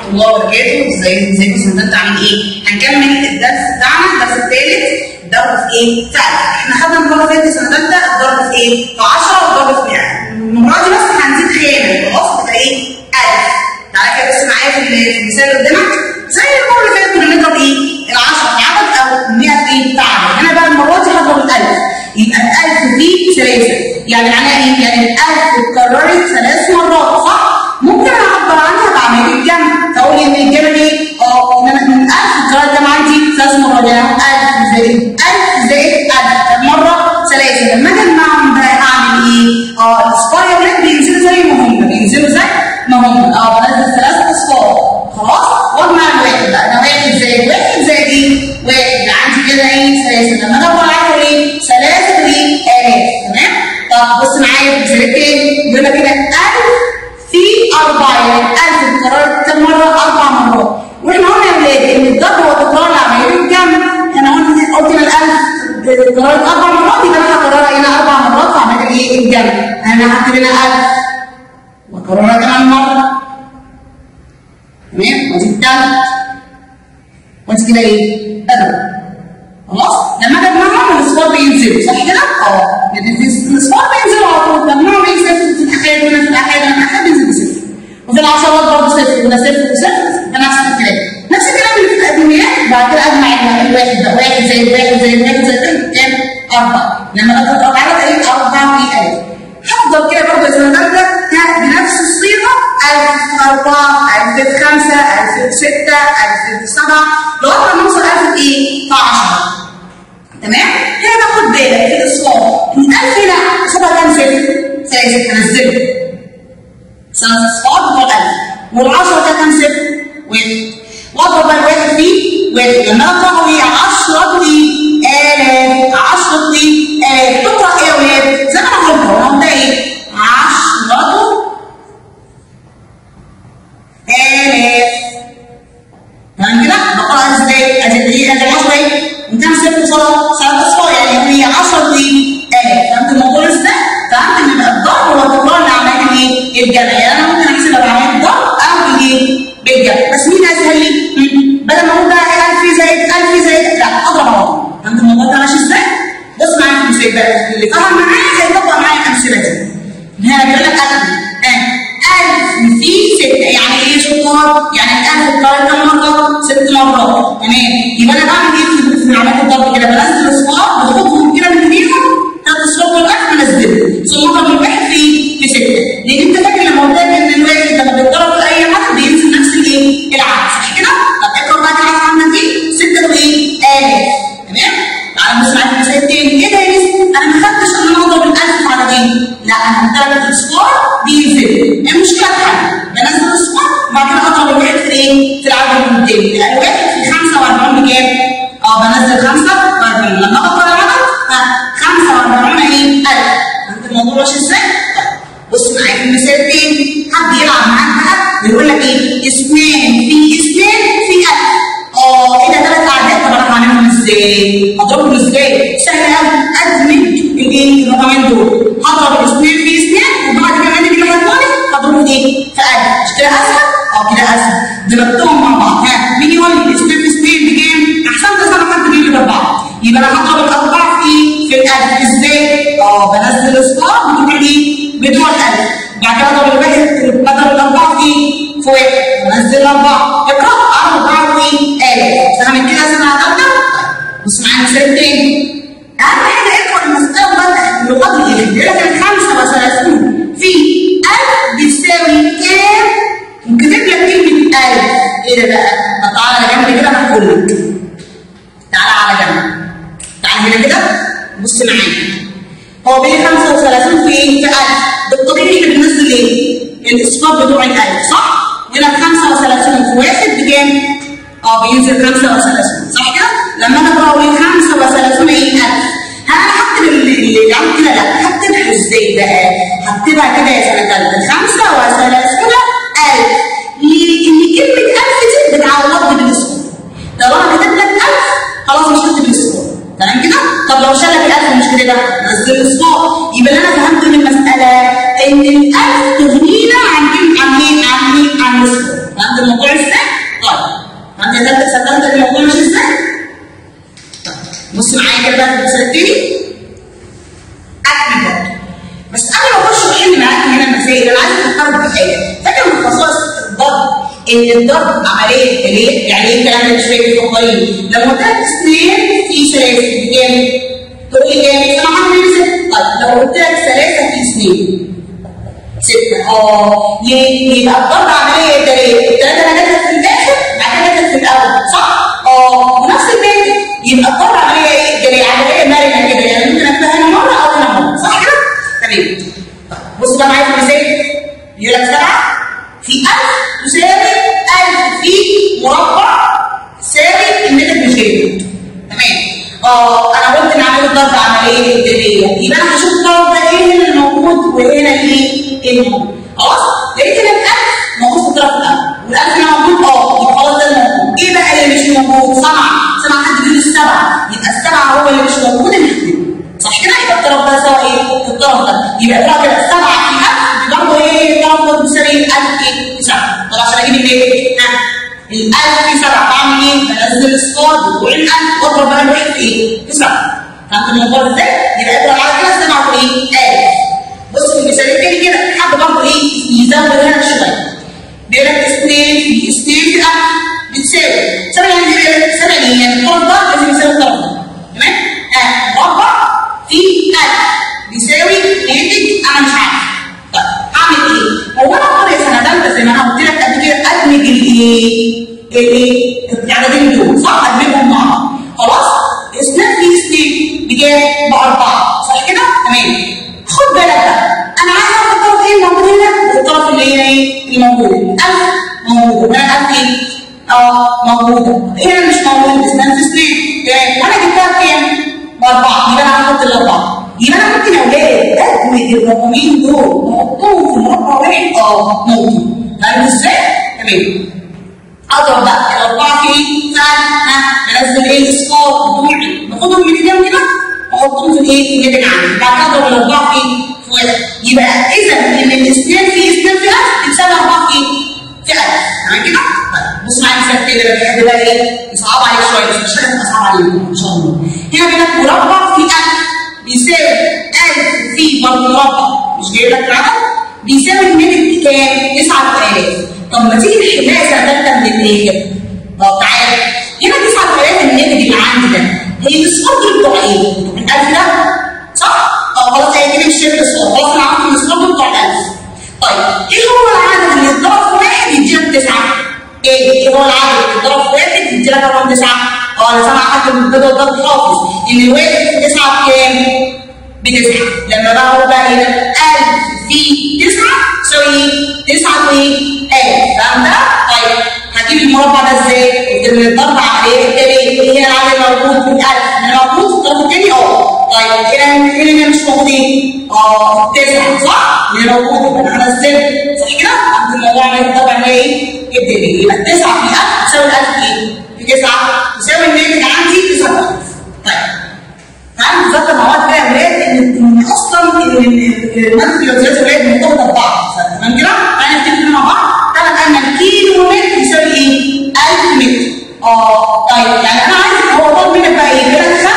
الله وبركاته ازاي ازيكم سنة تالتة عاملين ايه؟ هنكمل الدرس بتاعنا الدرس الثالث الضرب في ايه؟ في ألف احنا خدنا المرة اللي فاتت سنة تالتة الضرب في ايه؟ في 10 والضرب في 100 المرة دي بس هنزيد خانة خلاص تبقى ايه؟ ألف تعالى كده بص معايا في ال- في المثال اللي قدامك زي المرة اللي فاتت كنا بنضرب ايه؟ ال 10 في عدد أو 100 في ايه؟ في عدد هنا بقى المرة دي هضرب الألف يبقى الألف في ثلاثة يعني معناها ايه؟ يعني الألف اتكررت ثلاث مرات صح؟ ممكن اعبر عنها بعمليه الجمع فاقول ان الجمع ايه؟ اه ان انا من 1000 القرار ده عندي ثلاث مرات يعني 1000 زائد 1000 زائد 1000 مره ثلاثه لما اجي اجمعهم بقى اعمل ايه؟ اه الاصفار يا ولاد بينزلوا زي ما هم بينزلوا زي ما هم اه بنزل ثلاث اصفار خلاص واجمع الواحد بقى ده واحد زائد واحد زائد ايه؟ واحد يبقى عندي كده ايه؟ ثلاثه لما اجي اطلع عليهم ايه؟ ثلاثه وايه؟ الاف تمام؟ طب بص معايا في المثال التاني يقول لك كده 1000 في أربعة يعني ألف اتكررت كم مرة؟ أربع مرات وإحنا قلنا يا ولاد إن الضرب هو تكرار لعملية الجمع أنا قلت قلت إن الألف اتكررت أربع مرات يبقى أنا هكررها هنا أربع مرات وأعمل إيه؟ الجمع أنا هكتب هنا ألف وأكررها كمان مرة تمام؟ ودي التالت وأنت كده إيه؟ أضرب خلاص لما اجي اجمعهم الاصفار بينزلوا صح كده؟ اه لان في الاصفار بينزلوا على طول مجموعهم ايه صفر في الاحاد هنا في الاحاد هنا في الاحاد بينزل بصفر وفي العشرات برضه صفر وده صفر وصفر نفس الكلام نفس الكلام اللي في الادميات بعد كده اجمع الواحد ده واحد زائد واحد زائد واحد زائد كام؟ اربعه لما اجي اضرب عدد ايه؟ اربعه في الف هفضل كده برضه اذا ضربت بنفس الصيغه 1000 في 4 1000 في 5 1000 في 6 1000 في 7 لغايه ما نوصل 1000 في ايه؟ في 10 تمام؟ هنا باخد بالك في الاصفار ان 1000 هنا قصادها كام صفر؟ ثلاثة هنزله ثلاث اصفار بتوع 1000 وال10 ده كام صفر؟ واحد واضرب بقى الواحد فيه واحد لما انا اطلعه ايه؟ 10 ايه؟ آلاف 10 ايه؟ آلاف تقرا ايه يا ولاد؟ زي ما انا قلت هو ده ايه؟ 10 آلاف تمام كده؟ بقراها ازاي؟ ادي ايه؟ ادي 10 ايه؟ وكام صفر صار؟ ثلاث اصفار يعني هي 10 ايه؟ آلاف فهمت الموضوع ازاي؟ فهمت ان يبقى الضرب هو تكرار لعمليه الايه؟ الجمع يعني انا ممكن احسبها بعمليه الضرب او بالايه؟ بالجمع بس مين اسهل لي؟ مم. بدل ما اقول بقى 1000 زائد 1000 زائد لا اضرب على طول فهمت الموضوع ده ماشي ازاي؟ بص معايا في المثال بقى اللي فهم معايا هيطبق معايا الامثله دي هنا بيقول لك 1000 1000 في 6 يعني ايه شطار؟ يعني الألف اتكرر كم مرة؟ ست مرات تمام يبقى أنا بعمل إيه في في عملية الضرب كده؟ بنزل الأصفار باخدهم كده من إيديهم ثلاث أصفار والألف بنزلهم ثم أضرب الواحد في في 6 لأن أنت فاكر لما قلت لك إن الواحد لما بيتضرب في أي عدد بينزل نفس الإيه؟ العدد صح كده؟ طب اقرا بقى كده عندك دي 6 وإيه؟ آلاف تمام؟ تعالى بص معايا في المثال التاني ايه ده يا ميس؟ انا ما خدتش ان انا اضرب الالف في عددين لا انا هضرب الاصفار بينزل المشكله اتحلت بنزل الاصفار وبعد كده اضرب الواحد في ايه؟ في العدد القدامي يبقى الواحد في 45 بكام؟ اه بنزل 45 لما اضرب العدد ها 45 ايه؟ 1000 فهمت الموضوع ماشي ازاي؟ طيب بص معايا في المثال التاني حد يلعب معاك بقى ويقول لك ايه؟ اثنين في اثنين في 1000 اه ايه ده ثلاث اعداد طب انا هعملهم ازاي؟ هضربهم ازاي؟ سهل قوي ادمج الايه؟ الرقمين دول هضرب الاثنين في اثنين وبعد كده اللي بيجي هيطلع هضربه ايه؟ في ألف مش كده اسهل؟ اه كده اسهل ضربتهم مع بعض ها مين يقول لي اثنين في اثنين بكام؟ احسن ده سنه حد بيجي اربعه يبقى انا هضرب الاربعه في في الالف ازاي؟ اه بنزل اصفار بتوع ايه؟ بتوع الالف بعد كده اضرب الواحد اضرب الاربعه في في واحد بنزل اربعه اقرا اربعه في الف فاهم كده سنه ثالثه؟ بص معايا المثال التاني اهم حاجه اقرا المساله وبدأ بلغات الاله يقول لك ال 35 في 1000 بتساوي كام؟ وكاتب لك كلمه 1000 ايه ده بقى؟ طب تعالى على جنب كده انا هقول لك تعالى على جنب تعالى هنا كده بص معايا هو بين 35 في في 1000 بالطبيعي احنا بننزل ايه؟ الاصفار بتوع ال 1000 صح؟ هنا 35 في واحد بكام؟ اه بينزل 35 صح كده؟ لما انا بقول 35 ايه 1000 هل انا هكتب اللي اللي عامل كده؟ لا هكتبها ازاي بقى؟ هكتبها كده يا سنه ثالثه 35 1000 ليه؟ ان كلمه 1000 دي بتعوضني بالاصفار لو انا كتبت لك 1000 خلاص مش هكتب الاصفار تمام كده؟ طب لو شال لك الالف مش كده نزل الاصفار يبقى اللي انا فهمته من المساله ان الالف تغنينا عن كلمه عن ايه؟ عن ايه؟ عن الاصفار فهمت الموضوع ازاي؟ صدقت ان الموضوع ماشي ازاي؟ طيب بص معايا كده بقى في المثال التاني اكل برضه بس قبل ما اخش واحل معاك هنا المسائل انا عايز افكرك بحاجه فاكر من خصائص الضرب ان الضرب عمليه تاليه يعني ايه الكلام ده مش فاكر فكرين لما قلت لك اثنين في ثلاثه بكام؟ تقول لي كام؟ سبعه عامل ست طيب لو قلت لك ثلاثه في اثنين ستة اه يبقى الضرب عملية تالية الثلاثة أنا جاتلك في الآخر بعد كده جاتلك في الأول صح؟ اه ونفس الفكرة يبقى الضرب عملية إيه؟ تالية عملية مرنة كده يعني ممكن أكتبها هنا مرة أو هنا مرة صح كده؟ تمام بص بقى معايا في المثال يقول لك سبعة في 1000 تساوي 1000 في مربع ساوي المتر بخير تمام اه انا قلت نعمل ضرب عمليه ابتدائيه يبقى انا هشوف الضرب ده ايه هنا الموجود وهنا ايه الموجود خلاص لقيت هنا ال1000 موجود في الطرف الاول وال1000 هنا موجود اه يبقى خلاص ده الموجود ايه بقى اللي مش موجود؟ سبعه سبعه حد بيقول السبعه يبقى السبعه هو اللي مش موجود اللي هكتبه صح كده يبقى الطرف ده سوا ايه؟ الطرف ده يبقى الطرف كده 7 في 1000 برضه ايه؟ الطرف ده بيساوي 1000 ايه؟ 9 طب عشان اجيب الايه؟ ها ال 1000 في 7 بعمل ايه؟ بنزل السكور بتوع ال 1000 واضرب بقى الواحد في ايه؟ في 7 فهمت الموضوع ازاي؟ يبقى اضرب على كده 7 في ايه؟ 1000 بص في المثال التاني كده حد برضه ايه؟ يزود هنا شويه بيقول لك 2 في 2 في 1000 بتساوي 7 يعني ايه؟ 7 يعني الطرف ده لازم يساوي الطرف ده تمام؟ اه مربع في 1000 بيساوي ناتج انا مش عارف طيب اعمل ايه؟ هو انا اقدر يا سنه ثالثه زي ما انا قلت لك قبل كده ادمج الايه؟ الايه؟ العددين دول صح؟ ادمجهم مع بعض خلاص؟ اثنين في اثنين بكام؟ باربعه صح كده؟ تمام خد بالك بقى انا عايز اخد الطرف ايه الموجود هنا والطرف اللي هنا ايه؟ الموجود 1000 موجود وانا 1000 ايه؟ اه موجوده هنا مش موجود اثنين في اثنين تمام وانا جبتها بكام؟ باربعه يبقى انا هحط الاربعه يبقى انا ممكن يا اولاد ادمج الرقمين دول واحطهم في مربع واحد اه ممكن فاهم ازاي؟ تمام اضرب بقى الاربعه في ايه؟ فعلا بنزل ايه السكور بتوعي باخدهم من ايديهم كده واحطهم في الايه؟ في الناتج عندي بعد كده اضرب الاربعه في في واحد يبقى اذا ان الاثنين في اثنين في 1000 بتساوي اربعه في في 1000 تمام كده؟ طيب بص معايا مثال كده لو في حد بقى ايه؟ يصعب عليك شويه بس مش لازم اصعب عليكم ان شاء الله هنا بيقول لك مربع في 1000 بيساوي 1000 في برضه مربع مش جايب لك العدد بيساوي الناتج كام؟ 9000 طب ما تيجي نحلها سنه ثالثه من الاخر طب تعالى هنا 9000 الناتج اللي عندي ده هي السكور دول بتوع ايه؟ ال 1000 ده صح؟ اه خلاص هي كده مش شرط السكور خلاص انا عرفت السكور دول بتوع ال 1000 طيب ايه هو العدد اللي يتضرب في واحد يديلك 9 ايه؟ ايه هو العدد اللي يتضرب في واحد يديلك رقم 9 اه انا سامع حد من البدو ده حافظ ان الواحد في 9 بكام؟ بتسعة لما بقى هو بقى هنا 1000 في 9 تساوي 9 في 1000 فاهم ده؟ طيب هجيب المربع ده ازاي؟ قلت من الضرب عمليه التالي ايه هنا العدد موجود في ال 1000 هنا موجود في الطرف التاني اه طيب هنا هنا مش موجود ايه؟ اه 9 صح؟ هنا موجود يبقى انا نزلت صح كده؟ عند الموضوع عمليه الضرب عمليه ايه؟ التالي يبقى 9 في 1000 تساوي 1000 في ايه؟ في 9 تساوي الناتج عندي 9000 طيب تعالوا نذكر مع بعض كده يا ولاد ان ان اصلا الماده الرياضيات يا ولاد مرتبطه ببعض تمام كده؟ تعالى نفتكر مع بعض تعالى ان الكيلو متر يساوي ايه؟ 1000 متر اه طيب يعني انا عايز هو طالب منك بقى ايه؟ يقول لك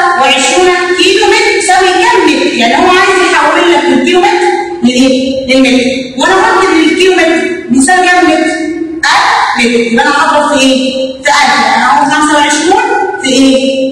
25 كيلو متر يساوي كام متر؟ يعني هو عايز يحول لك الكيلو متر لايه؟ للمتر وانا قلت ان الكيلو متر بيساوي كام متر؟ 1000 متر يبقى انا هضرب في ايه؟ في 1000 يعني هاخد 25 في ايه؟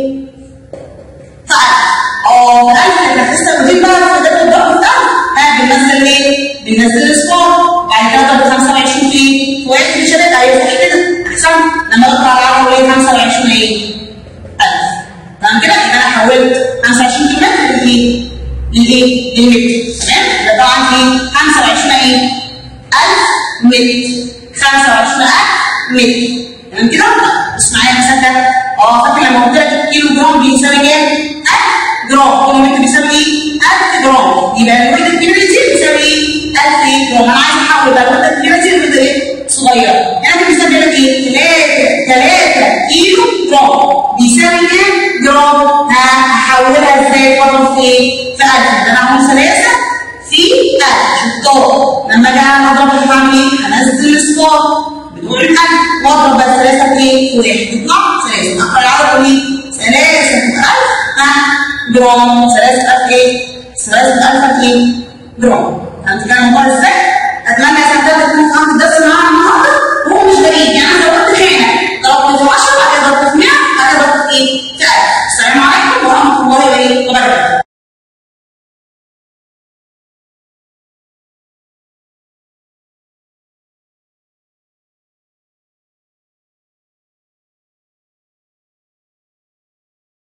اه الألف انك لسه بتجيب بقى في ده الضرب في ها بننزل ايه؟ بننزل السكور بعد كده ضرب 25 في في واحد في شباب ايوه صح كده احسن لما اقرا العرض ايه 25 ايه؟ 1000 تمام كده يبقى انا حولت 25 كيلو متر للايه؟ للايه؟ للمتر تمام؟ يبقى طبعا في 25 ايه؟ 1000 متر 25000 متر تمام كده؟ بص معايا مثلا ده اه فاكر لما قلت لك الكيلو جرام بيساوي كام؟ 1000 جرام كل متر بيساوي ايه؟ 1000 جرام يبقى الوحده الكيلومتر بيساوي ايه؟ 1000 جرام انا عايز احول بقى الوحده الكيلومتر لوحده ايه؟ صغيره يعني بيساوي لك ايه؟ 3 3 كيلو جرام بيساوي كام جرام؟ ها هحولها ازاي؟ برضه في ايه؟ في 1000 انا هقول 3 في 1000 شطار لما اجي اضرب هعمل ايه؟ هنزل الصاد بقول لك واضرب بس ثلاثه في ايه؟ في واحد يطلع ثلاثه اقرا العدد ايه؟ ثلاثه ألف ها جرام ثلاثه ألف ايه؟ ثلاثه ألف ايه؟ جرام فهمت كده الموضوع ازاي؟